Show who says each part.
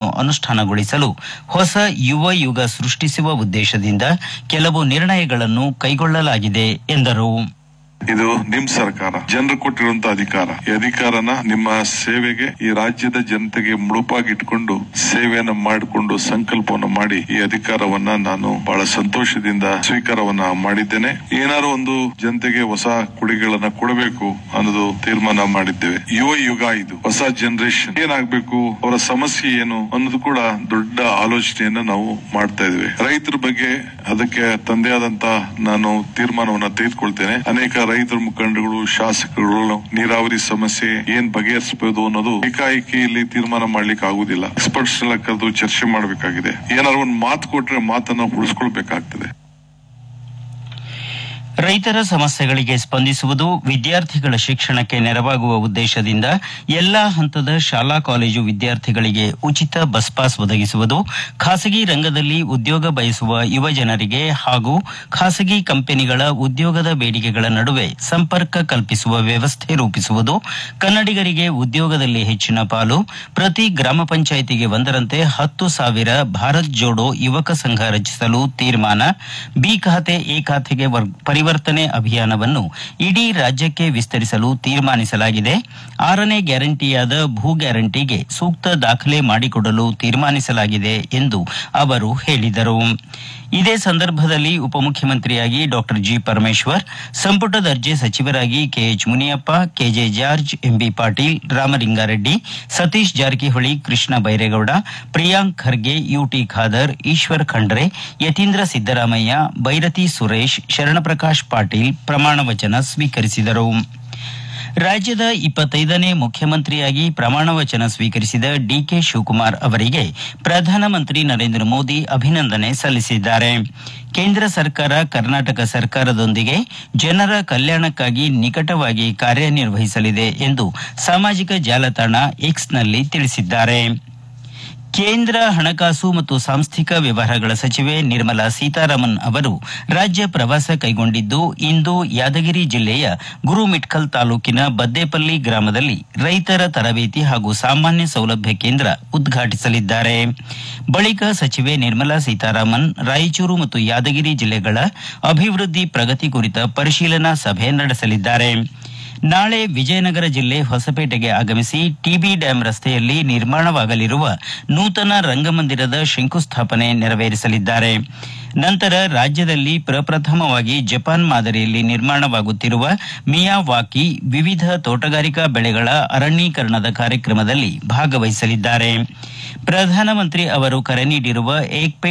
Speaker 1: ಅನುಷ್ಠಾನಗೊಳಿಸಲು ಹೊಸ ಯುವ ಯುಗ ಸೃಷ್ಟಿಸುವ ಉದ್ದೇಶದಿಂದ ಕೆಲವು ನಿರ್ಣಯಗಳನ್ನು ಕೈಗೊಳ್ಳಲಾಗಿದೆ ಎಂದರು
Speaker 2: ಇದು ನಿಮ್ ಸರ್ಕಾರ ಜನರು ಕೊಟ್ಟಿರುವಂತ ಅಧಿಕಾರ ಈ ಅಧಿಕಾರನ ನಿಮ್ಮ ಸೇವೆಗೆ ಈ ರಾಜ್ಯದ ಜನತೆಗೆ ಮುಡುಪಾಗಿ ಇಟ್ಕೊಂಡು ಸೇವೆಯನ್ನ ಮಾಡಿಕೊಂಡು ಸಂಕಲ್ಪವನ್ನು ಮಾಡಿ ಈ ಅಧಿಕಾರವನ್ನ ನಾನು ಬಹಳ ಸಂತೋಷದಿಂದ ಸ್ವೀಕಾರವನ್ನ ಮಾಡಿದ್ದೇನೆ ಏನಾದ್ರು ಒಂದು ಜನತೆಗೆ ಹೊಸ ಕೊಡುಗೆಗಳನ್ನ ಕೊಡಬೇಕು ಅನ್ನೋದು ತೀರ್ಮಾನ ಮಾಡಿದ್ದೇವೆ ಯುವ ಯುಗ ಇದು ಹೊಸ ಜನರೇಷನ್ ಏನಾಗ್ಬೇಕು ಅವರ ಸಮಸ್ಯೆ ಏನು ಅನ್ನೋದು ಕೂಡ ದೊಡ್ಡ ಆಲೋಚನೆಯನ್ನ ನಾವು ಮಾಡ್ತಾ ಇದ್ದೇವೆ ರೈತರ ಬಗ್ಗೆ ಅದಕ್ಕೆ ತಂದೆ ಆದಂತ ನಾನು ತೀರ್ಮಾನವನ್ನ ತೆಗೆದುಕೊಳ್ತೇನೆ ಅನೇಕ ರೈತರ ಮುಖಂಡಗಳು ಶಾಸಕರು ನೀರಾವರಿ ಸಮಸ್ಯೆ ಏನ್ ಬಗೆಹರಿಸಬಹುದು ಅನ್ನೋದು ಏಕಾಏಕಿ ಇಲ್ಲಿ ತೀರ್ಮಾನ ಮಾಡ್ಲಿಕ್ಕೆ ಆಗುದಿಲ್ಲ ಎಕ್ಸ್ಪರ್ಟ್ಸ್ ಎಲ್ಲ ಕರೆದು ಚರ್ಚೆ ಮಾಡಬೇಕಾಗಿದೆ ಏನಾದ್ರು ಒಂದು ಮಾತು ಕೊಟ್ರೆ ಮಾತನ್ನ ಉಳಿಸ್ಕೊಳ್ಬೇಕಾಗ್ತದೆ
Speaker 1: ರೈತರ ಸಮಸ್ಯೆಗಳಿಗೆ ಸ್ಪಂದಿಸುವುದು ವಿದ್ಯಾರ್ಥಿಗಳ ಶಿಕ್ಷಣಕ್ಕೆ ನೆರವಾಗುವ ಉದ್ದೇಶದಿಂದ ಎಲ್ಲಾ ಹಂತದ ಶಾಲಾ ಕಾಲೇಜು ವಿದ್ಯಾರ್ಥಿಗಳಿಗೆ ಉಚಿತ ಬಸ್ ಪಾಸ್ ಒದಗಿಸುವುದು ಖಾಸಗಿ ರಂಗದಲ್ಲಿ ಉದ್ಯೋಗ ಬಯಸುವ ಯುವ ಜನರಿಗೆ ಹಾಗೂ ಖಾಸಗಿ ಕಂಪನಿಗಳ ಉದ್ಯೋಗದ ಬೇಡಿಕೆಗಳ ನಡುವೆ ಸಂಪರ್ಕ ಕಲ್ಪಿಸುವ ವ್ಯವಸ್ಥೆ ರೂಪಿಸುವುದು ಕನ್ನಡಿಗರಿಗೆ ಉದ್ಯೋಗದಲ್ಲಿ ಹೆಚ್ಚಿನ ಪಾಲು ಪ್ರತಿ ಗ್ರಾಮ ಪಂಚಾಯಿತಿಗೆ ಒಂದರಂತೆ ಹತ್ತು ಸಾವಿರ ಭಾರತ್ ಜೋಡೋ ಯುವಕ ಸಂಘ ರಚಿಸಲು ತೀರ್ಮಾನ ಬಿ ಖಾತೆ ಎ ಖಾತೆಗೆ ವರ್- ಪರಿವರ್ತನೆ ಅಭಿಯಾನವನ್ನು ಇಡೀ ರಾಜ್ಯಕ್ಕೆ ವಿಸ್ತರಿಸಲು ತೀರ್ಮಾನಿಸಲಾಗಿದೆ ಆರನೇ ಗ್ಯಾರಂಟಿಯಾದ ಭೂ ಗ್ಯಾರಂಟಿಗೆ ಸೂಕ್ತ ದಾಖಲೆ ಮಾಡಿಕೊಡಲು ತೀರ್ಮಾನಿಸಲಾಗಿದೆ ಎಂದು ಅವರು ಹೇಳಿದರು ಇದೇ ಸಂದರ್ಭದಲ್ಲಿ ಉಪಮುಖ್ಯಮಂತ್ರಿಯಾಗಿ ಡಾಕ್ಟರ್ ಜಿ ಪರಮೇಶ್ವರ್ ಸಂಪುಟ ದರ್ಜೆ ಸಚಿವರಾಗಿ KH Muniyappa KJ George MB Patil Ramalingareddy Satish Jarkiholi Krishna Byregowda Priyank Kharge UT Khader Eshwar Khandre Yathindra Siddaramaiah Byrathi Suresh Sharanprakash Patil ಪ್ರಮಾಣ ವಚನ ಸ್ವೀಕರಿಸಿದರು ರಾಜ್ಯದ ಇಪ್ಪತ್ತೈದನೇ ಮುಖ್ಯಮಂತ್ರಿಯಾಗಿ ಪ್ರಮಾಣ ವಚನ ಸ್ವೀಕರಿಸಿದ ಡಿಕೆ ಶಿವಕುಮಾರ್ ಅವರಿಗೆ ಪ್ರಧಾನಮಂತ್ರಿ ನರೇಂದ್ರ ಮೋದಿ ಅಭಿನಂದನೆ ಸಲ್ಲಿಸಿದ್ದಾರೆ ಕೇಂದ್ರ ಸರ್ಕಾರ ಕರ್ನಾಟಕ ಸರ್ಕಾರದೊಂದಿಗೆ ಜನರ ಕಲ್ಯಾಣಕ್ಕಾಗಿ ನಿಕಟವಾಗಿ ಕಾರ್ಯನಿರ್ವಹಿಸಲಿದೆ ಎಂದು ಸಾಮಾಜಿಕ ಜಾಲತಾಣ ಎಕ್ಸ್ನಲ್ಲಿ ತಿಳಿಸಿದ್ದಾರೆ ಕೇಂದ್ರ ಹಣಕಾಸು ಮತ್ತು ಸಾಂಸ್ಥಿಕ ವ್ಯವಹಾರಗಳ ಸಚಿವೆ ನಿರ್ಮಲಾ ಸೀತಾರಾಮನ್ ಅವರು ರಾಜ್ಯ ಪ್ರವಾಸ ಕೈಗೊಂಡಿದ್ದು ಇಂದು ಯಾದಗಿರಿ ಜಿಲ್ಲೆಯ ಗುರುಮಿಟ್ಕಲ್ ತಾಲೂಕಿನ ಬದ್ದೇಪಲ್ಲಿ ಗ್ರಾಮದಲ್ಲಿ ರೈತರ ತರಬೇತಿ ಹಾಗೂ ಸಾಮಾನ್ಯ ಸೌಲಭ್ಯ ಕೇಂದ್ರ ಉದ್ಘಾಟಿಸಲಿದ್ದಾರೆ ಬಳಿಕ ಸಚಿವೆ ನಿರ್ಮಲಾ ಸೀತಾರಾಮನ್ ರಾಯಚೂರು ಮತ್ತು ಯಾದಗಿರಿ ಜಿಲ್ಲೆಗಳ ಅಭಿವೃದ್ಧಿ ಪ್ರಗತಿ ಕುರಿತ ಪರಿಶೀಲನಾ ಸಭೆ ನಡೆಸಲಿದ್ದಾರೆ ನಾಳೆ ವಿಜಯನಗರ ಜಿಲ್ಲೆ ಹೊಸಪೇಟೆಗೆ ಆಗಮಿಸಿ ಟಿಬಿ ಡ್ಯಾಂ ರಸ್ತೆಯಲ್ಲಿ ನಿರ್ಮಾಣವಾಗಲಿರುವ ನೂತನ ರಂಗಮಂದಿರದ ಶಂಕುಸ್ಥಾಪನೆ ನೆರವೇರಿಸಲಿದ್ದಾರೆ ನಂತರ ರಾಜ್ಯದಲ್ಲಿ ಪ್ರಪ್ರಥಮವಾಗಿ ಜಪಾನ್ ಮಾದರಿಯಲ್ಲಿ ನಿರ್ಮಾಣವಾಗುತ್ತಿರುವ ಮಿಯಾವಾಕಿ ವಿವಿಧ ತೋಟಗಾರಿಕಾ ಬೆಳೆಗಳ ಅರಣ್ಯೀಕರಣದ ಕಾರ್ಯಕ್ರಮದಲ್ಲಿ ಭಾಗವಹಿಸಲಿದ್ದಾರೆ ಪ್ರಧಾನಮಂತ್ರಿ ಅವರು ಕರೆ ನೀಡಿರುವ ಏಕ್ ಪೇಡ್